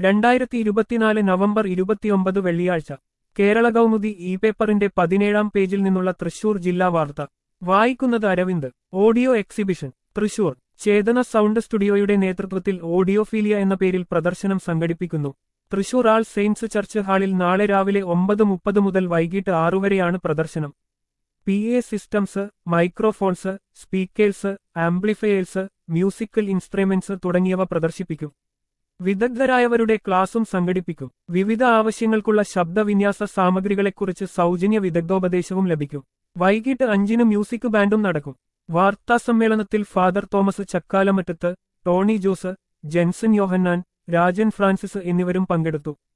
രണ്ടായിരത്തി ഇരുപത്തിനാല് നവംബർ ഇരുപത്തിയൊമ്പത് വെള്ളിയാഴ്ച കേരള കൗമുദി ഇ പേപ്പറിന്റെ പതിനേഴാം പേജിൽ നിന്നുള്ള തൃശൂർ ജില്ലാ വാർത്ത വായിക്കുന്നത് Aravind audio exhibition Thrissur Chetana sound സ്റ്റുഡിയോയുടെ നേതൃത്വത്തിൽ ഓഡിയോഫീലിയ എന്ന പേരിൽ പ്രദർശനം സംഘടിപ്പിക്കുന്നു തൃശൂർ ആൾ സെയിൻസ് ചർച്ച് ഹാളിൽ നാളെ രാവിലെ ഒമ്പത് മുപ്പത് മുതൽ വൈകിട്ട് ആറു വരെയാണ് പ്രദർശനം P A systems microphones speakers amplifiers musical instruments തുടങ്ങിയവ പ്രദർശിപ്പിക്കും വിദഗ്ധരായവരുടെ ക്ലാസും സംഘടിപ്പിക്കും വിവിധ ആവശ്യങ്ങൾക്കുള്ള ശബ്ദവിന്യാസ സാമഗ്രികളെക്കുറിച്ച് സൗജന്യ വിദഗ്ധോപദേശവും ലഭിക്കും വൈകിട്ട് അഞ്ചിന് മ്യൂസിക് ബാൻഡും നടക്കും വാർത്താസമ്മേളനത്തിൽ ഫാദർ തോമസ് ചക്കാലമറ്റത്ത് ടോണി ജോസ് ജെൻസൺ യോഹന്നാൻ രാജൻ ഫ്രാൻസിസ് എന്നിവരും പങ്കെടുത്തു